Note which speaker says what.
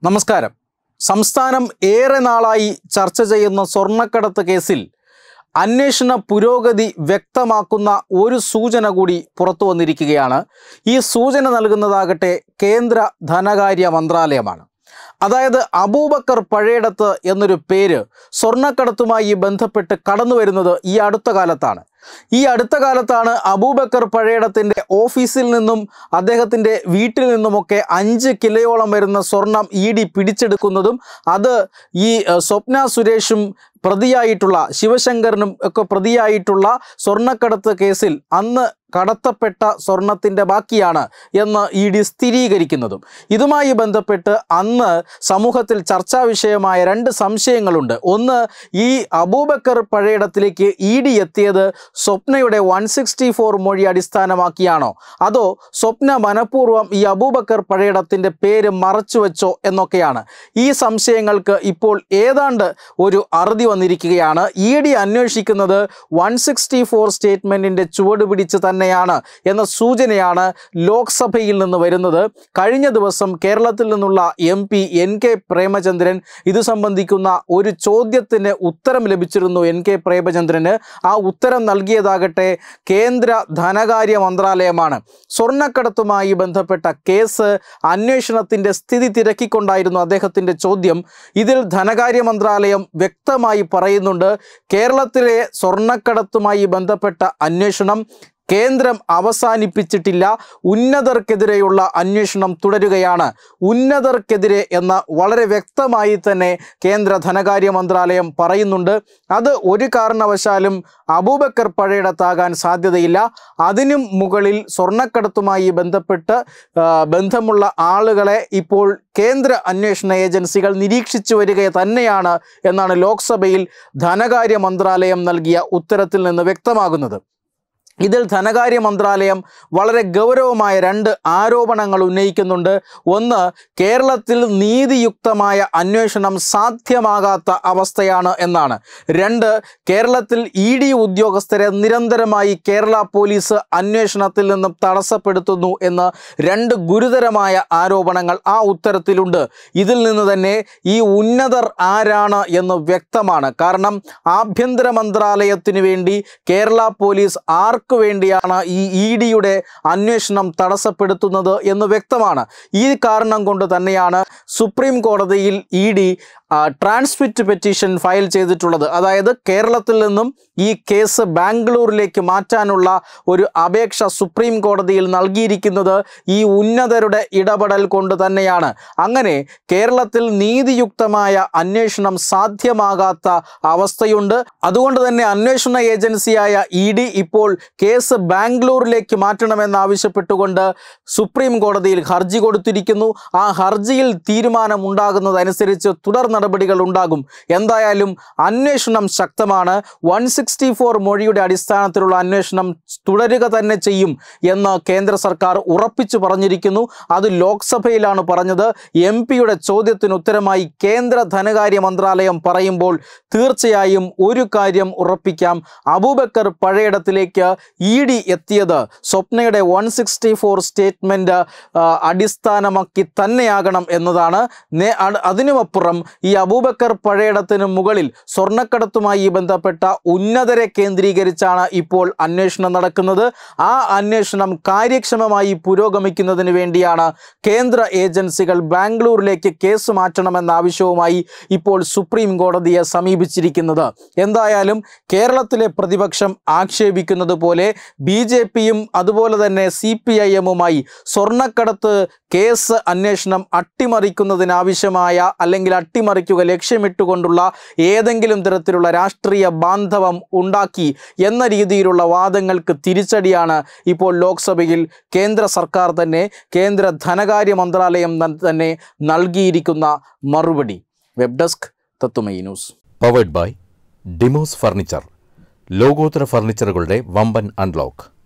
Speaker 1: നമസ്കാരം സംസ്ഥാനം ഏറെ നാളായി ചർച്ച ചെയ്യുന്ന സ്വർണ്ണക്കടത്ത് കേസിൽ അന്വേഷണ പുരോഗതി വ്യക്തമാക്കുന്ന ഒരു സൂചന കൂടി പുറത്തു വന്നിരിക്കുകയാണ് ഈ സൂചന നൽകുന്നതാകട്ടെ കേന്ദ്ര ധനകാര്യ മന്ത്രാലയമാണ് അതായത് അബൂബക്കർ പഴയടത്ത് എന്നൊരു പേര് സ്വർണ്ണക്കടത്തുമായി ബന്ധപ്പെട്ട് കടന്നു വരുന്നത് ഈ അടുത്ത കാലത്താണ് ഈ അടുത്ത കാലത്താണ് അബൂബക്കർ പഴയടത്തിൻ്റെ ഓഫീസിൽ നിന്നും അദ്ദേഹത്തിൻ്റെ വീട്ടിൽ നിന്നുമൊക്കെ അഞ്ച് കിലോയോളം വരുന്ന സ്വർണം ഇ ഡി പിടിച്ചെടുക്കുന്നതും അത് ഈ ഏഹ്, സ്വപ്ന സുരേഷും പ്രതിയായിട്ടുള്ള ശിവശങ്കരനും ഒക്കെ പ്രതിയായിട്ടുള്ള സ്വർണ്ണക്കടത്ത് കേസിൽ അന്ന് കടത്തപ്പെട്ട സ്വർണത്തിൻ്റെ ബാക്കിയാണ് എന്ന് ഇ ഡി സ്ഥിരീകരിക്കുന്നതും ഇതുമായി ബന്ധപ്പെട്ട് അന്ന് സമൂഹത്തിൽ ചർച്ചാ വിഷയമായ രണ്ട് സംശയങ്ങളുണ്ട് ഒന്ന് ഈ അബൂബക്കർ പഴയിടത്തിലേക്ക് ഇ ഡി എത്തിയത് സ്വപ്നയുടെ വൺ സിക്സ്റ്റി ഫോർ മൊഴി അടിസ്ഥാനമാക്കിയാണോ അതോ സ്വപ്ന മനഃപൂർവ്വം ഈ അബൂബക്കർ പഴയിടത്തിൻ്റെ പേര് മറച്ചു വെച്ചോ എന്നൊക്കെയാണ് ഈ സംശയങ്ങൾക്ക് ഇപ്പോൾ ഏതാണ്ട് ഒരു അറുതി വന്നിരിക്കുകയാണ് ഇ ഡി അന്വേഷിക്കുന്നത് വൺ സിക്സ്റ്റി ഫോർ സ്റ്റേറ്റ്മെൻറ്റിൻ്റെ ചുവട് പിടിച്ച് തന്നെയാണ് എന്ന സൂചനയാണ് ലോക്സഭയിൽ നിന്ന് വരുന്നത് കഴിഞ്ഞ ദിവസം കേരളത്തിൽ നിന്നുള്ള M P N K Premachandran ഇത് സംബന്ധിക്കുന്ന ഒരു ചോദ്യത്തിന് ഉത്തരം ലഭിച്ചിരുന്നു എൻ കെ പ്രേമചന്ദ്രന് ആ ഉത്തരം നൽകിയതാകട്ടെ കേന്ദ്ര ധനകാര്യ മന്ത്രാലയമാണ് സ്വർണ്ണക്കടത്തുമായി ബന്ധപ്പെട്ട കേസ് അന്വേഷണത്തിൻ്റെ സ്ഥിതി തിരക്കിക്കൊണ്ടായിരുന്നു അദ്ദേഹത്തിൻ്റെ ചോദ്യം ഇതിൽ ധനകാര്യ മന്ത്രാലയം വ്യക്തമായി പറയുന്നുണ്ട് കേരളത്തിലെ സ്വർണ്ണക്കടത്തുമായി ബന്ധപ്പെട്ട അന്വേഷണം കേന്ദ്രം അവസാനിപ്പിച്ചിട്ടില്ല ഉന്നതർക്കെതിരെയുള്ള അന്വേഷണം തുടരുകയാണ് ഉന്നതർക്കെതിരെ എന്ന വളരെ വ്യക്തമായി തന്നെ കേന്ദ്ര ധനകാര്യ മന്ത്രാലയം പറയുന്നുണ്ട് അത് ഒരു കാരണവശാലും അബൂബക്കർ പഴയിടത്താകാൻ സാധ്യതയില്ല അതിനും മുകളിൽ സ്വർണ്ണക്കടത്തുമായി ബന്ധപ്പെട്ട് ആ, ബന്ധമുള്ള ആളുകളെ ഇപ്പോൾ കേന്ദ്ര അന്വേഷണ ഏജൻസികൾ നിരീക്ഷിച്ചു വരിക തന്നെയാണ് എന്നാണ് ലോക്സഭയിൽ ധനകാര്യ മന്ത്രാലയം നൽകിയ ഉത്തരത്തിൽ നിന്ന് വ്യക്തമാകുന്നത് ഇതിൽ ധനകാര്യ മന്ത്രാലയം വളരെ ഗൗരവമായ രണ്ട് ആരോപണങ്ങൾ ഉന്നയിക്കുന്നുണ്ട് ഒന്ന് കേരളത്തിൽ നീതിയുക്തമായ അന്വേഷണം സാധ്യമാകാത്ത അവസ്ഥയാണ് എന്നാണ് രണ്ട് കേരളത്തിൽ ഇ ഡി ഉദ്യോഗസ്ഥരെ നിരന്തരമായി കേരള പോലീസ് അന്വേഷണത്തിൽ നിന്നും തടസ്സപ്പെടുത്തുന്നു എന്ന് രണ്ട് ഗുരുതരമായ ആരോപണങ്ങൾ ആ ഉത്തരത്തിലുണ്ട് ഇതിൽ നിന്ന് തന്നെ ഈ ഉന്നതർ ആരാണ് എന്ന് വ്യക്തമാണ് കാരണം ആഭ്യന്തര മന്ത്രാലയത്തിന് വേണ്ടി കേരള പോലീസ് ആർക്കു വേണ്ടിയാണ് ഈ ഇ ഡിയുടെ അന്വേഷണം തടസ്സപ്പെടുത്തുന്നത് എന്ന് വ്യക്തമാണ് ഈ കാരണം കൊണ്ട് തന്നെയാണ് സുപ്രീം കോടതിയിൽ E D transmit petition file ചെയ്തിട്ടുള്ളത് അതായത് കേരളത്തിൽ നിന്നും ഈ കേസ് ബാംഗ്ലൂരിലേക്ക് മാറ്റാനുള്ള ഒരു അപേക്ഷ സുപ്രീം കോടതിയിൽ നൽകിയിരിക്കുന്നത് ഈ ഉന്നതരുടെ ഇടപെടൽ കൊണ്ട് തന്നെയാണ് അങ്ങനെ കേരളത്തിൽ നീതിയുക്തമായ അന്വേഷണം സാധ്യമാകാത്ത അവസ്ഥയുണ്ട് അതുകൊണ്ട് തന്നെ അന്വേഷണ ഏജൻസിയായ ഇ ഡി ഇപ്പോൾ കേസ് ബാംഗ്ലൂരിലേക്ക് മാറ്റണമെന്നാവശ്യപ്പെട്ടുകൊണ്ട് സുപ്രീം കോടതിയിൽ ഹർജി കൊടുത്തിരിക്കുന്നു ആ ഹർജിയിൽ തീരുമാനമുണ്ടാകുന്നതനുസരിച്ച് തുടർ നടപടികൾ ഉണ്ടാകും എന്തായാലും അന്വേഷണം ശക്തമാണ് വൺ സിക്സ്റ്റി ഫോർ മൊഴിയുടെ അടിസ്ഥാനത്തിലുള്ള അന്വേഷണം തുടരുക തന്നെ ചെയ്യും എന്ന് കേന്ദ്ര സർക്കാർ ഉറപ്പിച്ചു പറഞ്ഞിരിക്കുന്നു അത് ലോക്സഭയിലാണ് പറഞ്ഞത് എം പിയുടെ ചോദ്യത്തിന് ഉത്തരമായി കേന്ദ്ര ധനകാര്യ മന്ത്രാലയം പറയുമ്പോൾ തീർച്ചയായും ഒരു കാര്യം ഉറപ്പിക്കാം അബൂബക്കർ പഴയിടത്തിലേക്ക് ഇ ഡി എത്തിയത് സ്വപ്നയുടെ വൺ സിക്സ്റ്റി ഫോർ സ്റ്റേറ്റ്മെൻറ്റ് അടിസ്ഥാനമാക്കി തന്നെയാകണം എന്നതാണ് നേ- അ- അതിനുമപ്പുറം ഈ അബൂബക്കർ പഴയിടത്തിന് മുകളിൽ സ്വർണ്ണക്കടത്തുമായി ബന്ധപ്പെട്ട ഉന്നതരെ കേന്ദ്രീകരിച്ചാണ് ഇപ്പോൾ അന്വേഷണം നടക്കുന്നത് ആ അന്വേഷണം കാര്യക്ഷമമായി പുരോഗമിക്കുന്നതിന് വേണ്ടിയാണ് കേന്ദ്ര ഏജൻസികൾ ബാംഗ്ലൂരിലേക്ക് കേസ് മാറ്റണമെന്ന ആവശ്യവുമായി ഇപ്പോൾ സുപ്രീം കോടതിയെ സമീപിച്ചിരിക്കുന്നത് എന്തായാലും കേരളത്തിലെ പ്രതിപക്ഷം ആക്ഷേപിക്കുന്നത് പോലെ ബി ജെ പിയും അതുപോലെ തന്നെ സി പി ഐ എമ്മുമായി സ്വർണ്ണക്കടത്ത് കേസ് അന്വേഷണം അട്ടിമറിക്കുന്നതിനാവശ്യമായ അല്ലെങ്കിൽ അട്ടിമറിക്കുക ലക്ഷ്യമിട്ടുകൊണ്ടുള്ള ഏതെങ്കിലും തരത്തിലുള്ള രാഷ്ട്രീയ ബാന്ധവം ഉണ്ടാക്കി എന്ന രീതിയിലുള്ള വാദങ്ങൾക്ക് തിരിച്ചടിയാണ് ഇപ്പോൾ ലോക്സഭയിൽ കേന്ദ്ര സർക്കാർ തന്നെ കേന്ദ്ര ധനകാര്യ മന്ത്രാലയം ന- തന്നെ നൽകിയിരിക്കുന്ന മറുപടി വെബ് ഡെസ്ക് തത്തുമൈ ന്യൂസ്
Speaker 2: പവേഡ് ബൈ ഡിമോസ് ഫർണിച്ചർ ലോകോത്തര ഫർണിച്ചറുകളുടെ വമ്പൻ അൺലോക്ക്